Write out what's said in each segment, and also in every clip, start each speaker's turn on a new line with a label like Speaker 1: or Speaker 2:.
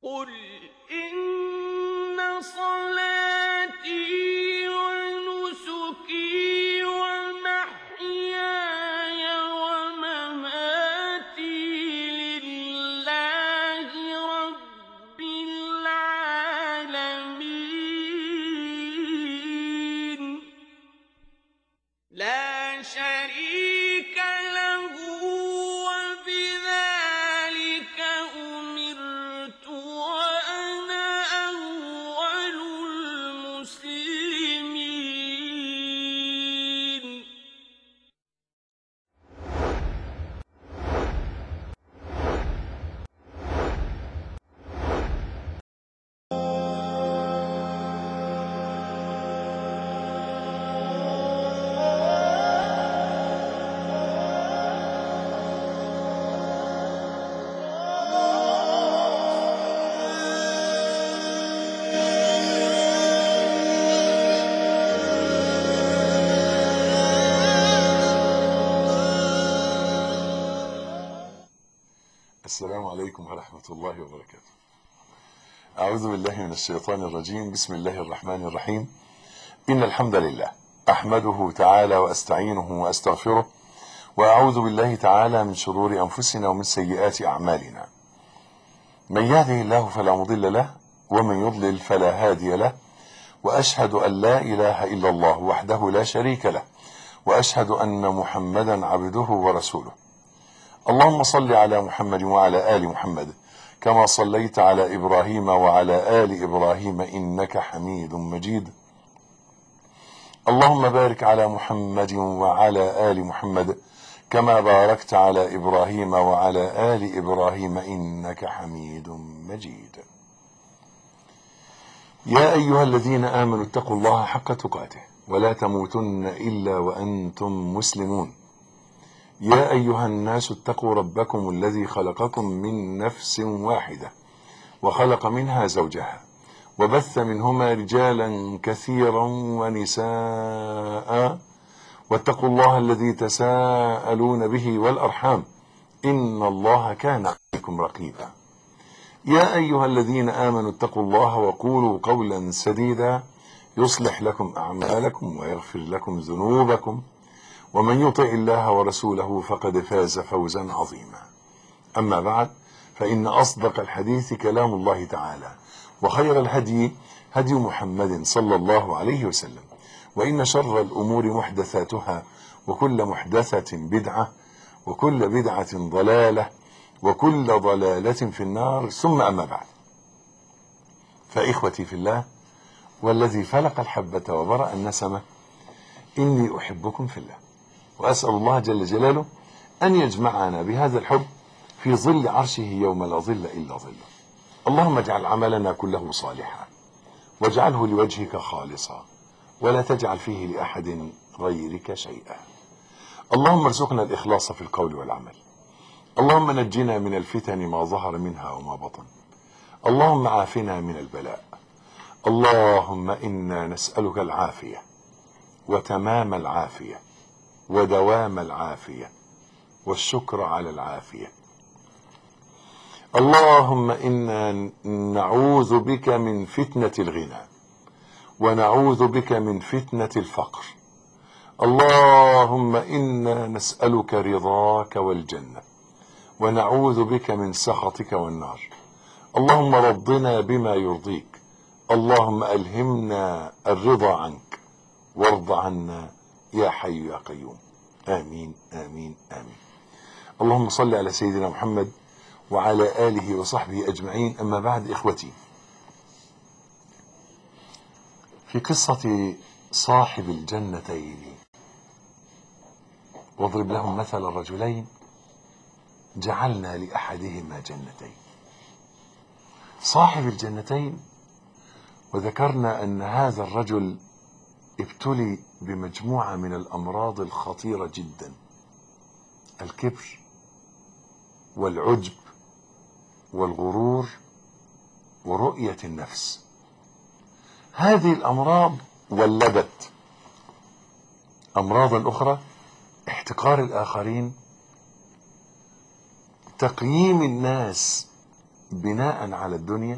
Speaker 1: قل إن صلاتي ونسكي ومحياي ومماتي لله رب العالمين لا شريك له وبذلك أمرت وأنا أول المسلمين
Speaker 2: السلام عليكم ورحمة الله وبركاته أعوذ بالله من الشيطان الرجيم بسم الله الرحمن الرحيم إن الحمد لله أحمده تعالى وأستعينه وأستغفره وأعوذ بالله تعالى من شرور أنفسنا ومن سيئات أعمالنا من يهده الله فلا مضل له ومن يضلل فلا هادي له وأشهد أن لا إله إلا الله وحده لا شريك له وأشهد أن محمدا عبده ورسوله اللهم صل على محمد وعلى آل محمد كما صليت على إبراهيم وعلى آل إبراهيم إنك حميد مجيد اللهم بارك على محمد وعلى آل محمد كما باركت على إبراهيم وعلى آل إبراهيم إنك حميد مجيد يا أيها الذين آمنوا اتقوا الله حق تقاته ولا تموتن إلا وأنتم مسلمون يا أيها الناس اتقوا ربكم الذي خلقكم من نفس واحدة وخلق منها زوجها وبث منهما رجالا كثيرا ونساء واتقوا الله الذي تساءلون به والأرحام إن الله كان عليكم رقيبا يا أيها الذين آمنوا اتقوا الله وقولوا قولا سديدا يصلح لكم أعمالكم ويغفر لكم ذنوبكم ومن يطع الله ورسوله فقد فاز فوزا عظيما أما بعد فإن أصدق الحديث كلام الله تعالى وخير الهدي هدي محمد صلى الله عليه وسلم وإن شر الأمور محدثاتها وكل محدثة بدعة وكل بدعة ضلالة وكل ضلالة في النار ثم أما بعد فإخوتي في الله والذي فلق الحبة وبرأ النسمة إني أحبكم في الله وأسأل الله جل جلاله أن يجمعنا بهذا الحب في ظل عرشه يوم لا ظل إلا ظله اللهم اجعل عملنا كله صالحا واجعله لوجهك خالصا ولا تجعل فيه لأحد غيرك شيئا اللهم ارزقنا الإخلاص في القول والعمل اللهم نجنا من الفتن ما ظهر منها وما بطن اللهم عافنا من البلاء اللهم إنا نسألك العافية وتمام العافية ودوام العافية والشكر على العافية اللهم إنا نعوذ بك من فتنة الغنى ونعوذ بك من فتنة الفقر اللهم إنا نسألك رضاك والجنة ونعوذ بك من سخطك والنار اللهم رضنا بما يرضيك اللهم ألهمنا الرضا عنك وارض عنا يا حي يا قيوم آمين آمين آمين اللهم صل على سيدنا محمد وعلى آله وصحبه أجمعين أما بعد إخوتي في قصة صاحب الجنتين واضرب لهم مثل الرجلين جعلنا لأحدهما جنتين صاحب الجنتين وذكرنا أن هذا الرجل ابتلي بمجموعة من الأمراض الخطيرة جدا الكبر والعجب والغرور ورؤية النفس هذه الأمراض ولدت أمراضا أخرى احتقار الآخرين تقييم الناس بناء على الدنيا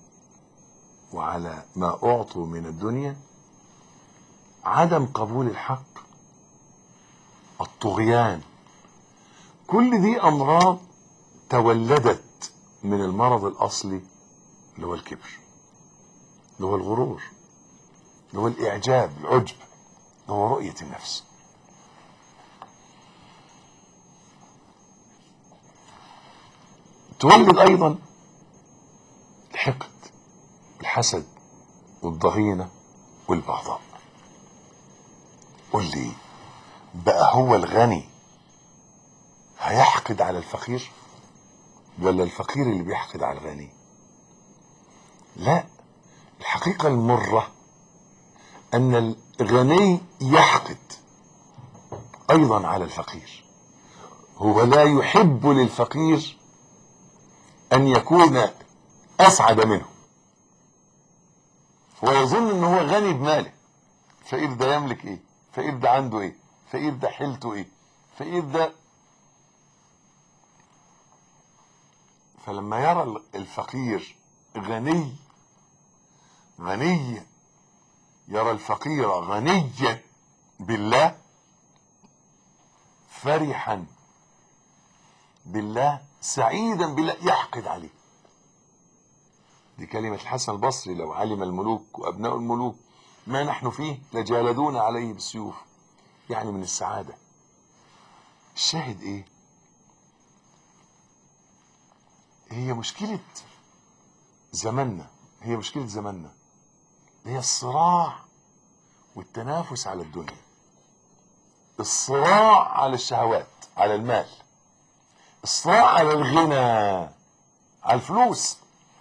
Speaker 2: وعلى ما أعطوا من الدنيا عدم قبول الحق الطغيان كل دي أمراض تولدت من المرض الأصلي اللي هو الكبر اللي هو الغرور اللي هو الإعجاب العجب اللي هو رؤية النفس تولد أيضا الحقد الحسد والضغينة والبغضاء قل لي بقى هو الغني هيحقد على الفقير ولا الفقير اللي بيحقد على الغني لا الحقيقة المرة أن الغني يحقد أيضا على الفقير هو لا يحب للفقير أن يكون أسعد منه هو يظن أنه هو غني بماله فقير ده يملك إيه فقير ده عنده إيه فقير ده حيلته إيه فقير ده فلما يرى الفقير غني غني يرى الفقير غنيا بالله فرحا بالله سعيدا بالله يحقد عليه دي كلمة الحسن البصري لو علم الملوك وأبناء الملوك ما نحن فيه لجالدون عليه بالسيوف يعني من السعادة الشاهد ايه هي مشكلة زماننا هي مشكلة زماننا هي الصراع والتنافس على الدنيا الصراع على الشهوات على المال الصراع على الغنى على الفلوس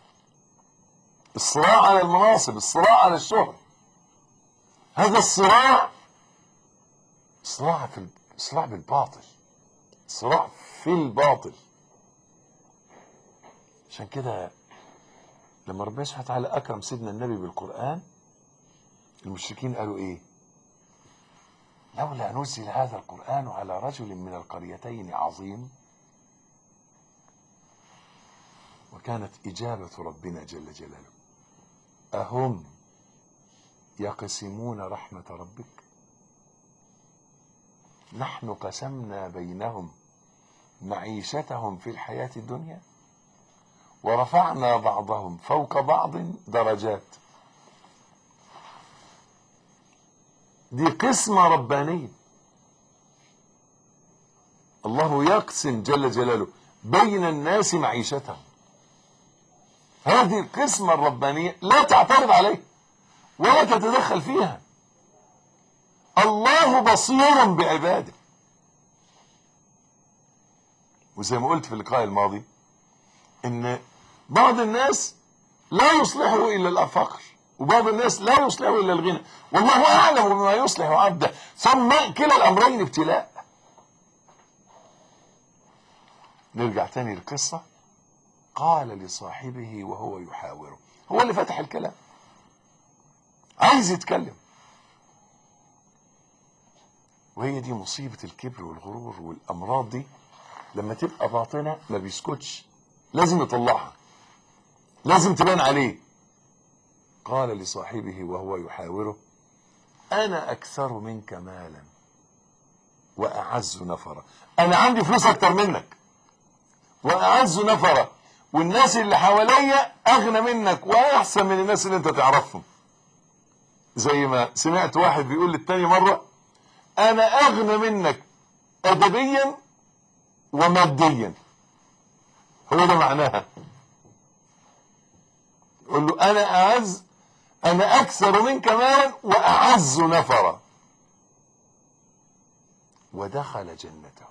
Speaker 2: الصراع على المناصب الصراع على الشهرة هذا الصراع صراع في صراع بالباطل صراع في الباطل عشان كده لما ربنا سبحانه وتعالى اكرم سيدنا النبي بالقران المشركين قالوا ايه لولا نزل هذا القران على رجل من القريتين عظيم وكانت اجابه ربنا جل جلاله اهم يقسمون رحمه ربك نحن قسمنا بينهم معيشتهم في الحياه الدنيا ورفعنا بعضهم فوق بعض درجات دي قسمة ربانية الله يقسم جل جلاله بين الناس معيشتهم هذه القسمة الربانية لا تعترض عليها ولا تتدخل فيها الله بصير بعباده وزي ما قلت في اللقاء الماضي ان بعض الناس لا يصلحه الا الفقر وبعض الناس لا يصلحه الا الغنى والله اعلم بما يصلح عبده ثم كلا الامرين ابتلاء نرجع تاني للقصة قال لصاحبه وهو يحاوره هو اللي فتح الكلام عايز يتكلم وهي دي مصيبة الكبر والغرور والأمراض دي لما تبقى باطنة ما بيسكتش لازم يطلعها لازم تبان عليه قال لصاحبه وهو يحاوره انا اكثر منك مالا واعز نفرا انا عندي فلوس اكتر منك واعز نفرا والناس اللي حواليا اغنى منك واحسن من الناس اللي انت تعرفهم زي ما سمعت واحد بيقول للتاني مرة انا اغنى منك ادبيا وماديا هو ده معناها يقول له انا اعز انا اكثر منك مالا واعز نفرا ودخل جنته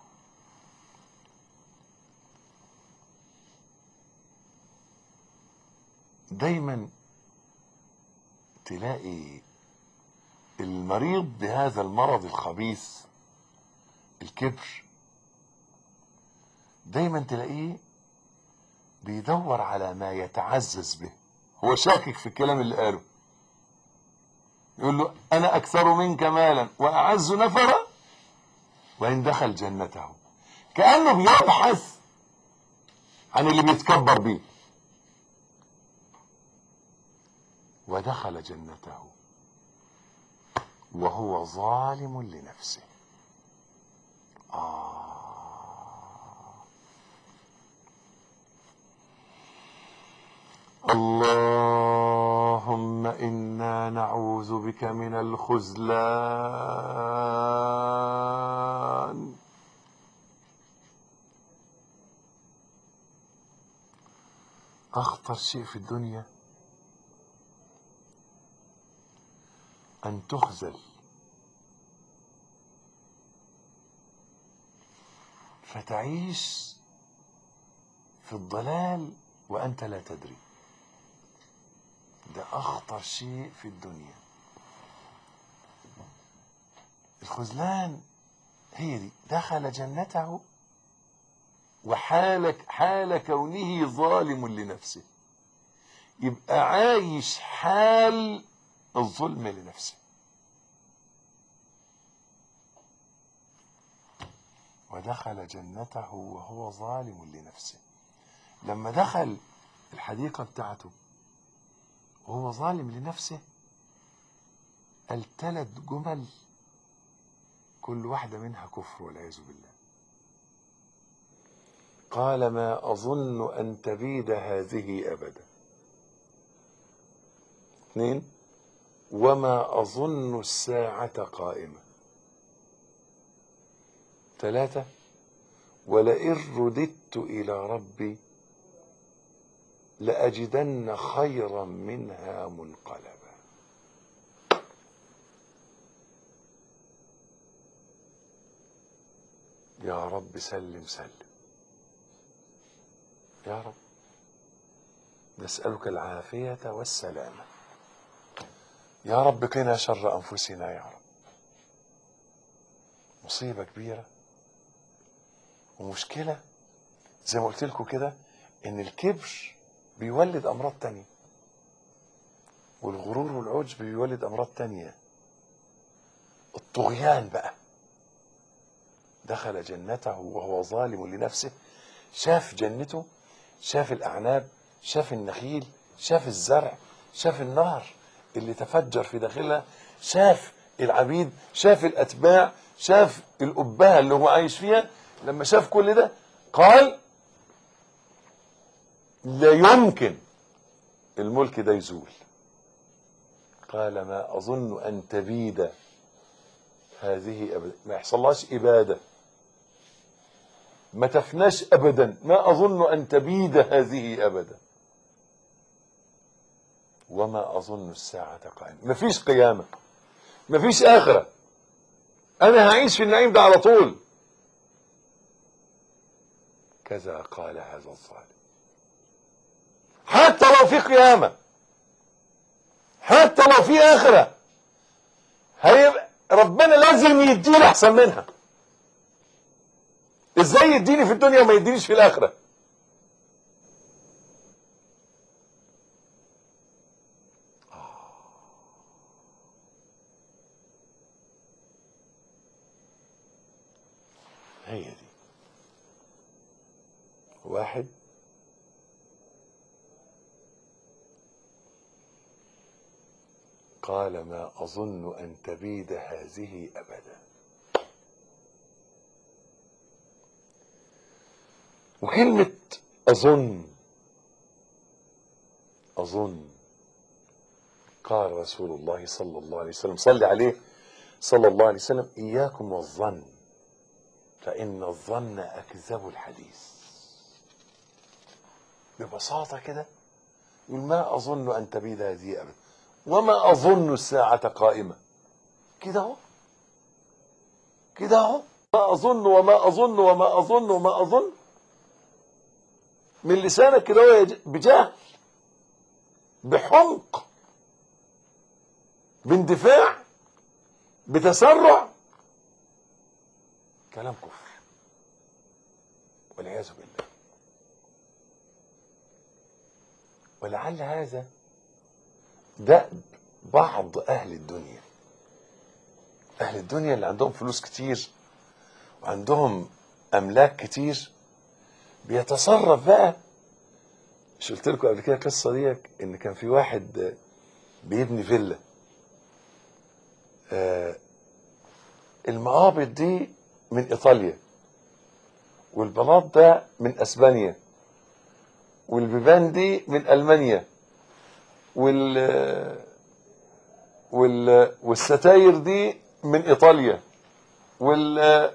Speaker 2: دايما تلاقي المريض بهذا المرض الخبيث الكبر دايما تلاقيه بيدور على ما يتعزز به هو شاكك في الكلام اللي قاله يقول له انا اكثر منك مالا واعز نفرا وان دخل جنته كانه بيبحث عن اللي بيتكبر بيه ودخل جنته وهو ظالم لنفسه آه اللهم إنا نعوذ بك من الخذلان أخطر شيء في الدنيا أن تخذل فتعيش في الضلال وأنت لا تدري ده أخطر شيء في الدنيا الخذلان هي دي دخل جنته وحال حال كونه ظالم لنفسه يبقى عايش حال الظلم لنفسه ودخل جنته وهو ظالم لنفسه لما دخل الحديقة بتاعته وهو ظالم لنفسه قال تلت جمل كل واحدة منها كفر والعياذ بالله قال ما أظن أن تبيد هذه أبدا اثنين وما أظن الساعة قائمة ثلاثة ولئن رددت إلى ربي لأجدن خيرا منها منقلبا يا رب سلم سلم يا رب نسألك العافية والسلامة يا رب قنا شر أنفسنا يا رب مصيبة كبيرة ومشكلة زي ما قلت لكم كده إن الكبر بيولد أمراض تانية والغرور والعجب بيولد أمراض تانية الطغيان بقى دخل جنته وهو ظالم لنفسه شاف جنته شاف الأعناب شاف النخيل شاف الزرع شاف النهر اللي تفجر في داخلها شاف العبيد شاف الأتباع شاف الأبهة اللي هو عايش فيها لما شاف كل ده قال لا يمكن الملك ده يزول قال ما أظن أن تبيد هذه أبدا ما يحصلهاش إبادة ما تفناش أبدا ما أظن أن تبيد هذه أبدا وما أظن الساعة قائمة مفيش قيامة مفيش آخرة أنا هعيش في النعيم ده على طول كذا قال هذا الظالم حتى لو في قيامة حتى لو في آخرة هيبقى ربنا لازم يديني أحسن منها ازاي يديني في الدنيا وما يدينيش في الآخرة هي دي واحد قال ما أظن أن تبيد هذه أبدا وكلمة أظن أظن قال رسول الله صلى الله عليه وسلم صلي عليه صلى الله عليه وسلم إياكم والظن فإن الظن أكذب الحديث ببساطة كده يقول ما أظن أن تبيد هذه أبدا وما أظن الساعة قائمة كده اهو كده اهو ما أظن وما أظن وما أظن وما أظن من لسانك كده هو يج- بجهل بحمق باندفاع بتسرع كلام كفر والعياذ بالله ولعل هذا دأب بعض أهل الدنيا أهل الدنيا اللي عندهم فلوس كتير وعندهم أملاك كتير بيتصرف بقى مش قلت لكم قبل كده القصة دي إن كان في واحد بيبني فيلا آه المقابض دي من ايطاليا والبلاط ده من اسبانيا والبيبان دي من المانيا وال وال والستاير دي من ايطاليا وال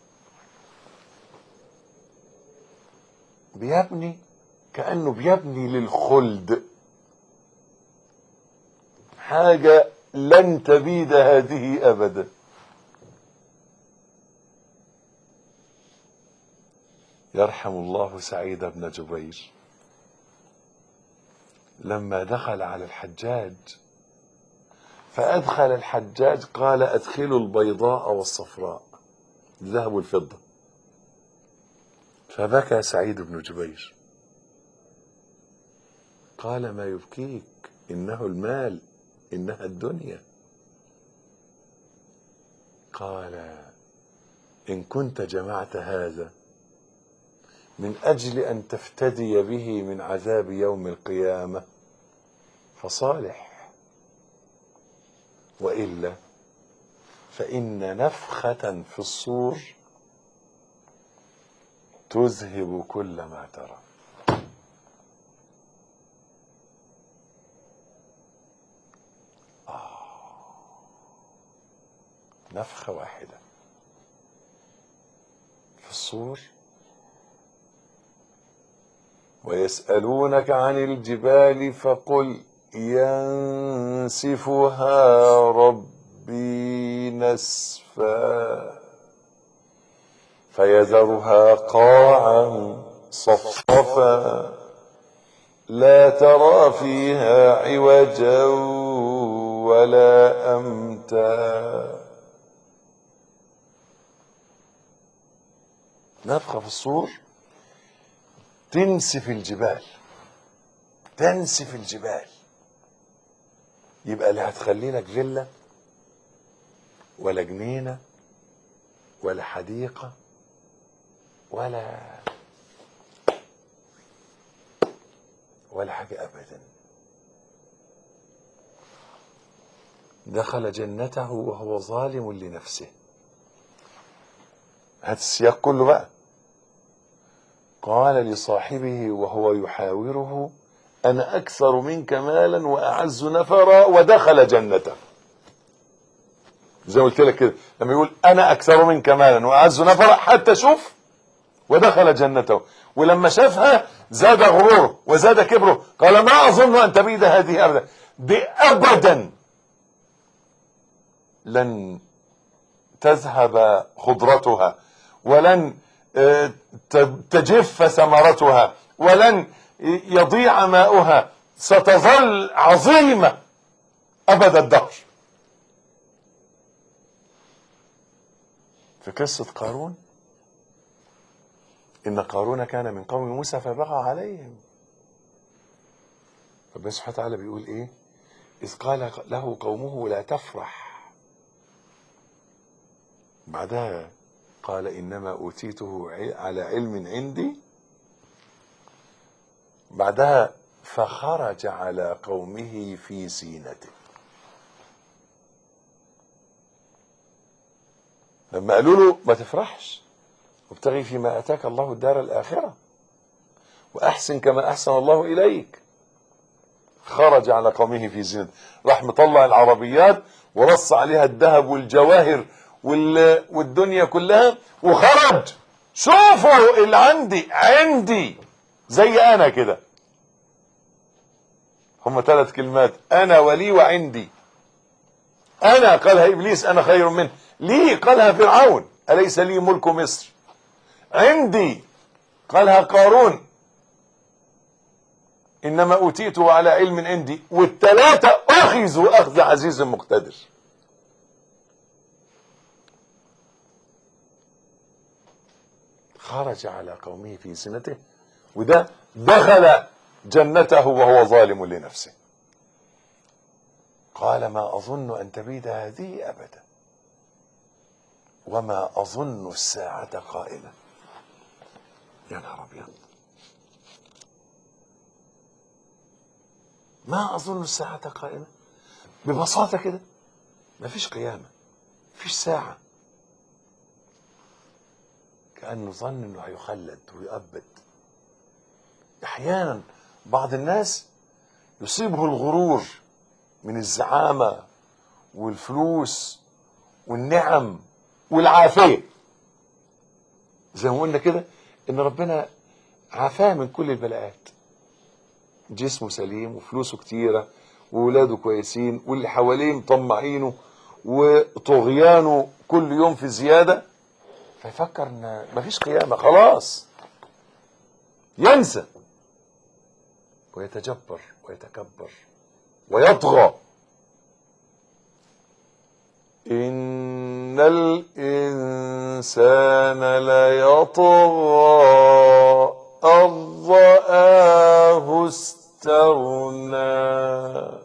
Speaker 2: بيبني كانه بيبني للخلد حاجه لن تبيد هذه ابدا يرحم الله سعيد بن جبير لما دخل على الحجاج فأدخل الحجاج قال أدخلوا البيضاء والصفراء الذهب والفضة فبكى سعيد بن جبير قال ما يبكيك إنه المال إنها الدنيا قال إن كنت جمعت هذا من أجل أن تفتدي به من عذاب يوم القيامة فصالح وإلا فإن نفخة في الصور تذهب كل ما ترى آه. نفخة واحدة في الصور ويسألونك عن الجبال فقل ينسفها ربي نسفا فيذرها قاعا صفصفا لا ترى فيها عوجا ولا أمتا نفخة في الصور تنسف الجبال تنسف الجبال يبقى لا هتخلي لك فيلا ولا جنينه ولا حديقه ولا ولا حاجه ابدا دخل جنته وهو ظالم لنفسه هات السياق كله بقى قال لصاحبه وهو يحاوره أنا أكثر منك مالا وأعز نفرا ودخل جنته زي ما قلت لك كده لما يقول أنا أكثر منك مالا وأعز نفرا حتى شوف ودخل جنته ولما شافها زاد غروره وزاد كبره قال ما أظن أن تبيد هذه أبدا دي أبدا لن تذهب خضرتها ولن تجف ثمرتها ولن يضيع ماؤها ستظل عظيمة أبد الدهر في قصة قارون إن قارون كان من قوم موسى فبغى عليهم ربنا سبحانه وتعالى بيقول إيه إذ قال له قومه لا تفرح بعدها قال إنما أوتيته على علم عندي بعدها فخرج على قومه في زينته لما قالوا له ما تفرحش وابتغي فيما اتاك الله الدار الاخره واحسن كما احسن الله اليك خرج على قومه في زينته راح مطلع العربيات ورص عليها الذهب والجواهر وال... والدنيا كلها وخرج شوفوا اللي عندي عندي زي انا كده هم ثلاث كلمات انا ولي وعندي انا قالها ابليس انا خير منه لي قالها فرعون اليس لي ملك مصر عندي قالها قارون انما اوتيته على علم عندي والثلاثه اخذوا اخذ عزيز مقتدر خرج على قومه في سنته وده دخل جنته وهو ظالم لنفسه قال ما اظن ان تبيد هذه ابدا وما اظن الساعه قائمه يا نهار ابيض ما اظن الساعه قائمه ببساطة كده مفيش قيامة مفيش ساعة كأنه ظن انه هيخلد ويؤبد احيانا بعض الناس يصيبه الغرور من الزعامة والفلوس والنعم والعافية زي ما قلنا كده ان ربنا عافاه من كل البلاءات جسمه سليم وفلوسه كتيرة وولاده كويسين واللي حواليه مطمعينه وطغيانه كل يوم في زيادة فيفكر ان مفيش قيامة خلاص ينسى ويتجبر ويتكبر ويطغى إن الإنسان ليطغى أن رآه استغنى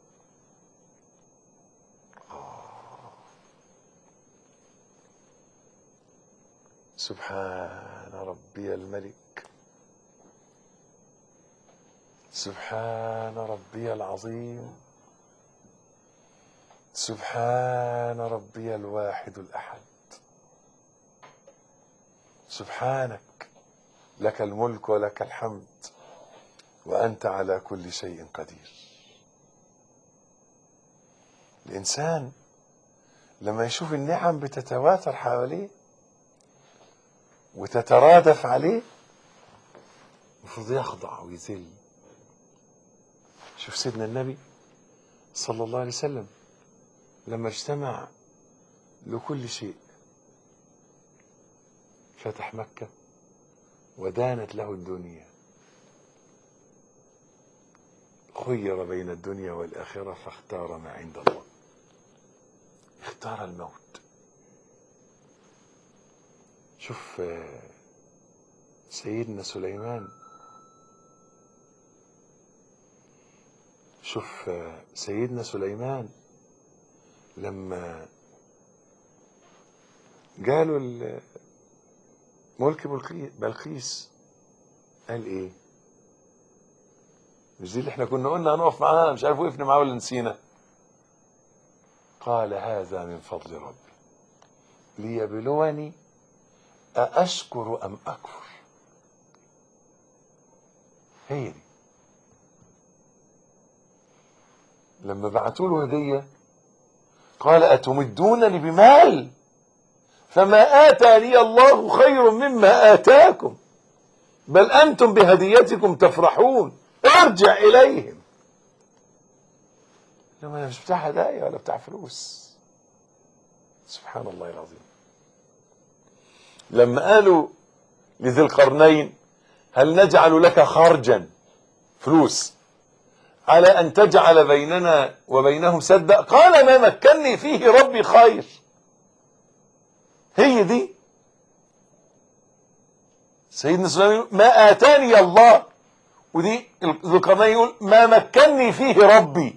Speaker 2: سبحان ربي الملك سبحان ربي العظيم سبحان ربي الواحد الأحد سبحانك لك الملك ولك الحمد وأنت على كل شيء قدير الإنسان لما يشوف النعم بتتواتر حواليه وتترادف عليه المفروض يخضع ويذل شوف سيدنا النبي صلى الله عليه وسلم لما اجتمع لكل شيء فتح مكة ودانت له الدنيا خير بين الدنيا والآخرة فاختار ما عند الله اختار الموت شوف آه، سيدنا سليمان شوف آه، سيدنا سليمان لما جاله ال- ملك بلقي- بلقيس قال ايه مش دي اللي احنا كنا قلنا هنقف معاها مش عارف وقفنا معاها ولا نسينا قال هذا من فضل ربي ليبلوني أأشكر أم أكفر هي دي لما بعتوا له هدية قال أتمدونني بمال فما آتاني الله خير مما آتاكم بل أنتم بهديتكم تفرحون ارجع إليهم لما أنا مش بتاع هدايا ولا بتاع فلوس سبحان الله العظيم لما قالوا لذي القرنين هل نجعل لك خرجا فلوس على أن تجعل بيننا وبينهم سدا قال ما مكني فيه ربي خير هي دي سيدنا سليمان يقول ما آتاني الله ودي ذو القرنين يقول ما مكني فيه ربي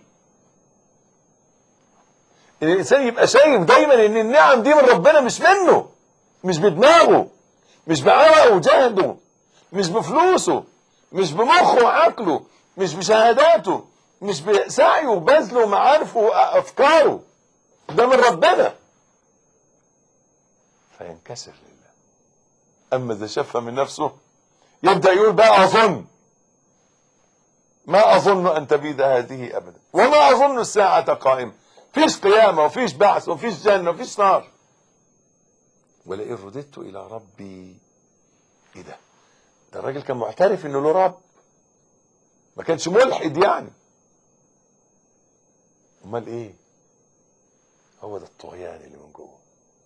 Speaker 2: إن الإنسان يبقى شايف دايما إن النعم دي من ربنا مش منه مش بدماغه مش بعرقه وجهده مش بفلوسه مش بمخه وعقله مش بشهاداته مش بسعيه وبذله ومعارفه وافكاره ده من ربنا فينكسر لله اما اذا شف من نفسه يبدا يقول بقى اظن ما اظن ان تبيد هذه ابدا وما اظن الساعه قائمه فيش قيامه وفيش بعث وفيش جنه وفيش نار ولئن رددت الى ربي ايه ده ده الراجل كان معترف انه له رب ما كانش ملحد يعني امال ايه هو ده الطغيان اللي من جوه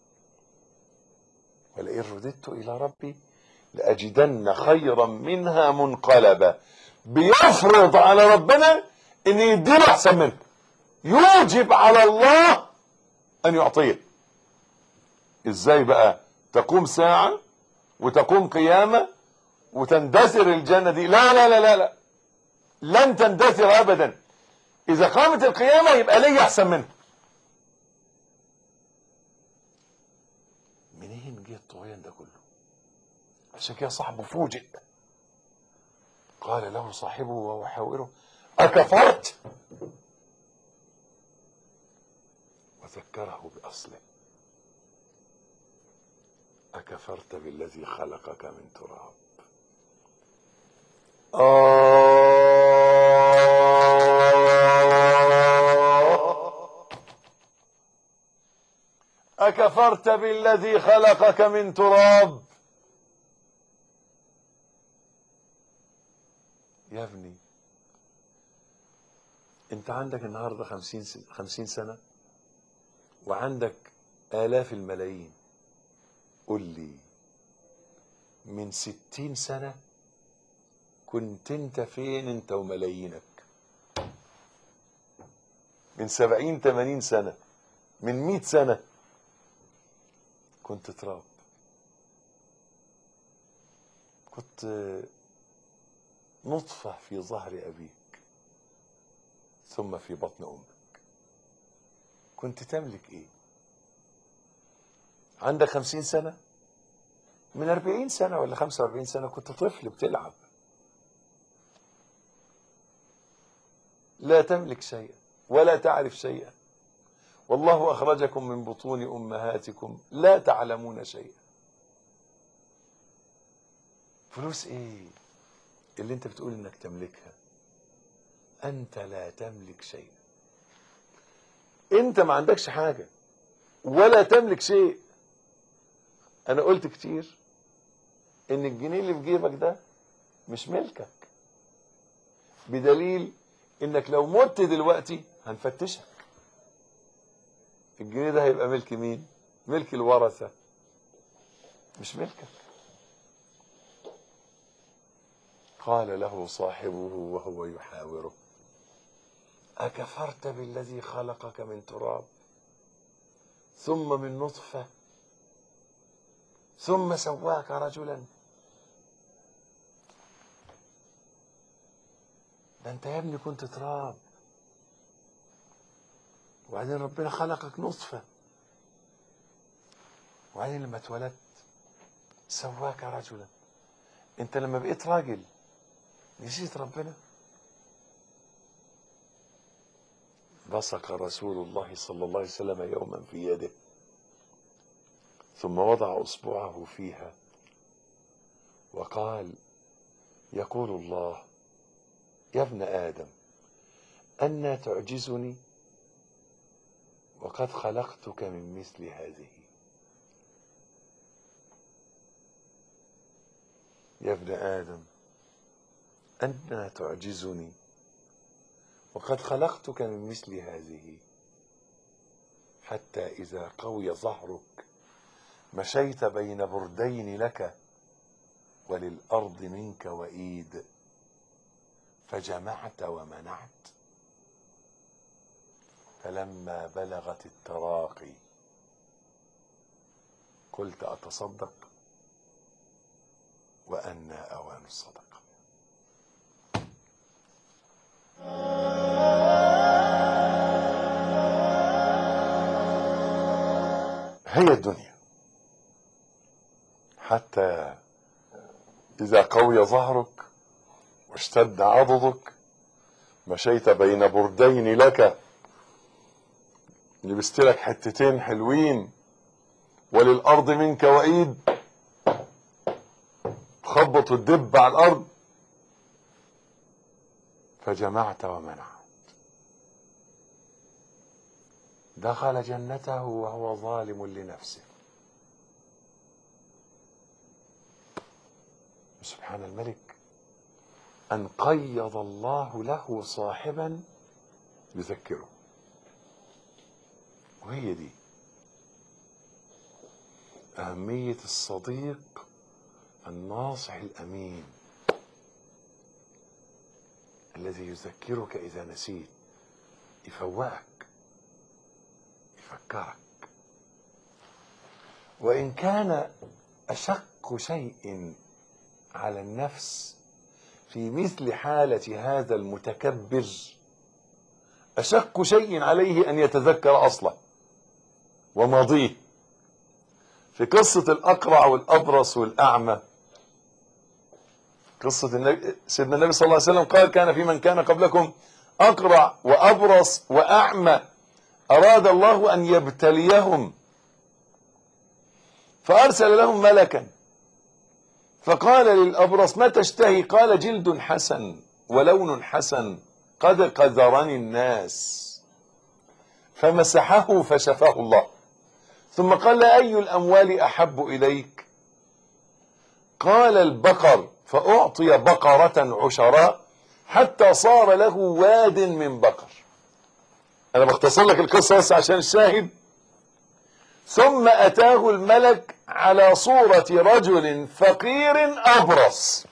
Speaker 2: ولئن رددت الى ربي لاجدن خيرا منها منقلبا بيفرض على ربنا ان يديله احسن منه يوجب على الله ان يعطيه ازاي بقى تقوم ساعه وتقوم قيامه وتندثر الجنه دي لا لا لا لا لا لن تندثر ابدا اذا قامت القيامه يبقى ليا احسن منها منين جه الطغيان ده كله عشان كده صاحبه فوجئ قال له صاحبه وهو يحاوره اكفرت وذكره بأصله أكفرت بالذي خلقك من تراب آه أكفرت بالذي خلقك من تراب يا ابني انت عندك النهارده خمسين س- خمسين سنة وعندك آلاف الملايين قل لي من ستين سنة كنت انت فين انت وملايينك من سبعين تمانين سنة من مئة سنة كنت تراب كنت نطفة في ظهر أبيك ثم في بطن أمك كنت تملك إيه عندك خمسين سنة من أربعين سنة ولا خمسة وأربعين سنة كنت طفل بتلعب لا تملك شيئا ولا تعرف شيئا والله أخرجكم من بطون أمهاتكم لا تعلمون شيئا فلوس إيه اللي أنت بتقول إنك تملكها أنت لا تملك شيئا أنت ما عندكش حاجة ولا تملك شيء أنا قلت كتير إن الجنيه اللي في جيبك ده مش ملكك بدليل إنك لو مت دلوقتي هنفتشك الجنيه ده هيبقى ملك مين ملك الورثة مش ملكك قال له صاحبه وهو يحاوره أكفرت بالذي خلقك من تراب ثم من نطفة ثم سواك رجلا ده انت يا ابني كنت تراب وبعدين ربنا خلقك نطفة وبعدين لما اتولدت سواك رجلا انت لما بقيت راجل نسيت ربنا بصق رسول الله صلى الله عليه وسلم يوما في يده ثم وضع اصبعه فيها وقال يقول الله يا ابن ادم أنى تعجزني وقد خلقتك من مثل هذه يا ابن آدم أنى تعجزني وقد خلقتك من مثل هذه حتى إذا قوي ظهرك مشيت بين بردين لك وللأرض منك وإيد فجمعت ومنعت فلما بلغت التراقي قلت أتصدق وأنى أوان الصدقة هي الدنيا حتى إذا قوي ظهرك واشتد عضدك مشيت بين بردين لك لبست لك حتتين حلوين وللأرض منك وإيد تخبط وتدب على الأرض فجمعت ومنعت دخل جنته وهو ظالم لنفسه سبحان الملك أن قيض الله له صاحبا يذكره وهي دي أهمية الصديق الناصح الأمين الذي يذكرك إذا نسيت يفوقك يفكرك وإن كان أشق شيء على النفس في مثل حالة هذا المتكبر أشق شيء عليه أن يتذكر أصله وماضيه في قصة الأقرع والأبرص والأعمى قصة النبي سيدنا النبي صلى الله عليه وسلم قال كان في من كان قبلكم أقرع وأبرص وأعمى أراد الله أن يبتليهم فأرسل لهم ملكا فقال للأبرص ما تشتهي قال جلد حسن ولون حسن قد قذرني الناس فمسحه فشفاه الله ثم قال أي الأموال أحب إليك قال البقر فأعطي بقرة عشراء حتى صار له واد من بقر أنا بختصر لك القصة بس عشان الشاهد ثم أتاه الملك على صورة رجل فقير أبرص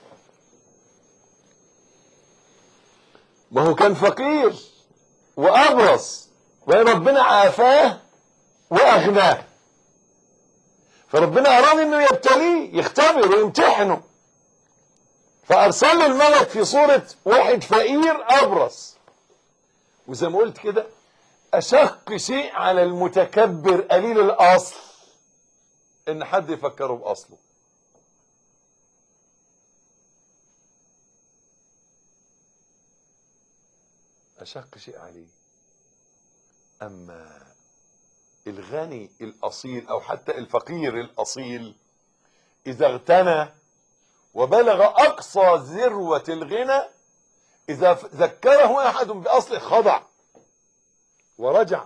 Speaker 2: ما هو كان فقير وأبرص وربنا عافاه وأغناه فربنا أراد أنه يبتليه يختبر ويمتحنه فأرسل له الملك في صورة واحد فقير أبرص وزي ما قلت كده أشق شيء على المتكبر قليل الأصل إن حد يفكره بأصله أشق شيء عليه أما الغني الأصيل أو حتى الفقير الأصيل إذا اغتنى وبلغ أقصى ذروة الغنى إذا ذكره أحد بأصله خضع ورجع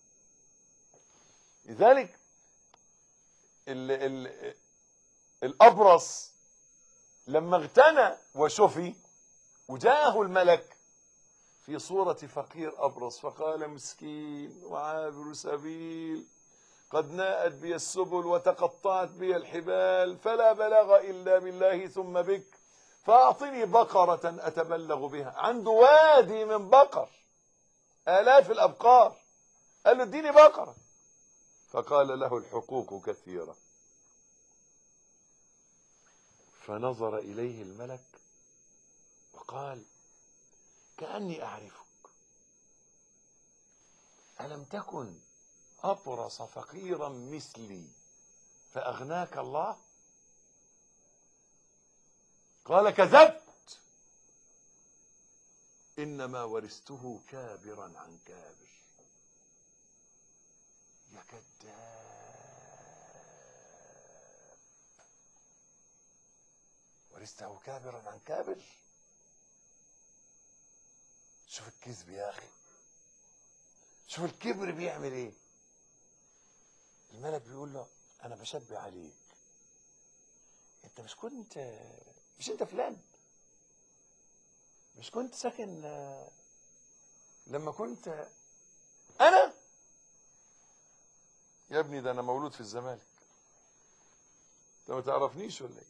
Speaker 2: لذلك ال ال الأبرص لما اغتنى وشفي وجاءه الملك في صورة فقير أبرص فقال مسكين وعابر سبيل قد ناءت بي السبل وتقطعت بي الحبال فلا بلاغ إلا بالله ثم بك فأعطني بقرة أتبلغ بها عنده وادي من بقر آلاف الأبقار قال له اديني بقرة فقال له الحقوق كثيرة فنظر إليه الملك وقال كأني أعرفك ألم تكن أبرص فقيرا مثلي فأغناك الله قال كذبت إنما ورثته كابرا عن كابر يا كذاب ورثته كابرا عن كابر شوف الكذب يا أخي شوف الكبر بيعمل ايه الملك بيقول له انا بشبه عليك انت مش كنت مش انت فلان مش كنت ساكن آه، لما كنت انا يا ابني ده انا مولود في الزمالك انت ما تعرفنيش ولا ايه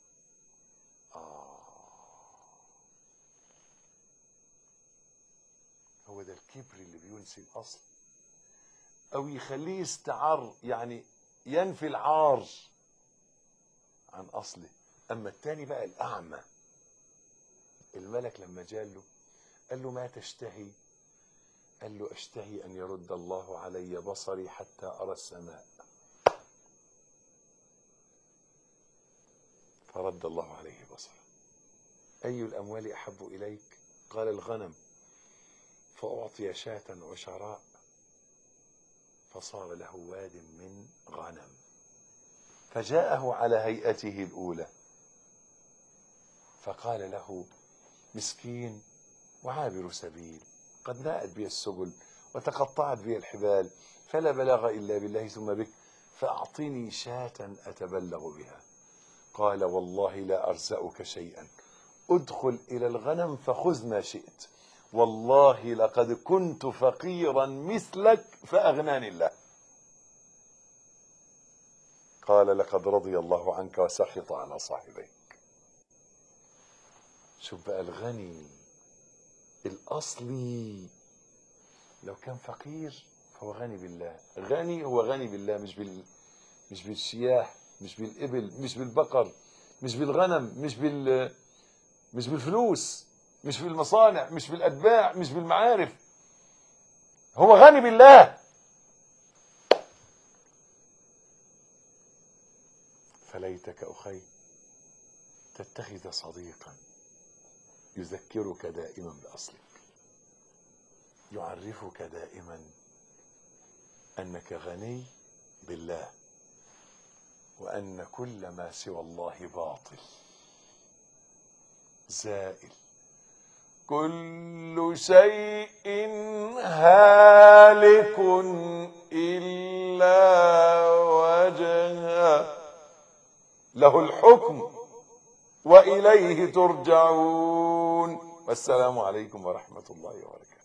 Speaker 2: آه. هو ده الكبر اللي بينسي الاصل او يخليه يستعر يعني ينفي العار عن اصله اما التاني بقى الاعمى الملك لما جاله قال له ما تشتهي قال له اشتهي ان يرد الله علي بصري حتى ارى السماء فرد الله عليه بصره اي الاموال احب اليك قال الغنم فاعطي شاة عشراء فصار له واد من غنم فجاءه على هيئته الاولى فقال له مسكين وعابر سبيل قد ناءت بي السبل وتقطعت بي الحبال فلا بلاغ الا بالله ثم بك فاعطني شاة اتبلغ بها قال والله لا ارزاك شيئا ادخل الى الغنم فخذ ما شئت والله لقد كنت فقيرا مثلك فاغناني الله قال لقد رضي الله عنك وسخط على صاحبيك شوف بقى الغني الاصلي لو كان فقير فهو غني بالله غني هو غني بالله مش بال مش بالشياه مش بالابل مش بالبقر مش بالغنم مش بال مش بالفلوس مش بالمصانع مش بالاتباع مش بالمعارف هو غني بالله فليتك اخي تتخذ صديقا يذكرك دائما باصلك يعرفك دائما أنك غني بالله وأن كل ما سوى الله باطل زائل كل شيء هالك إلا وجهه له الحكم وإليه ترجعون والسلام عليكم ورحمة الله وبركاته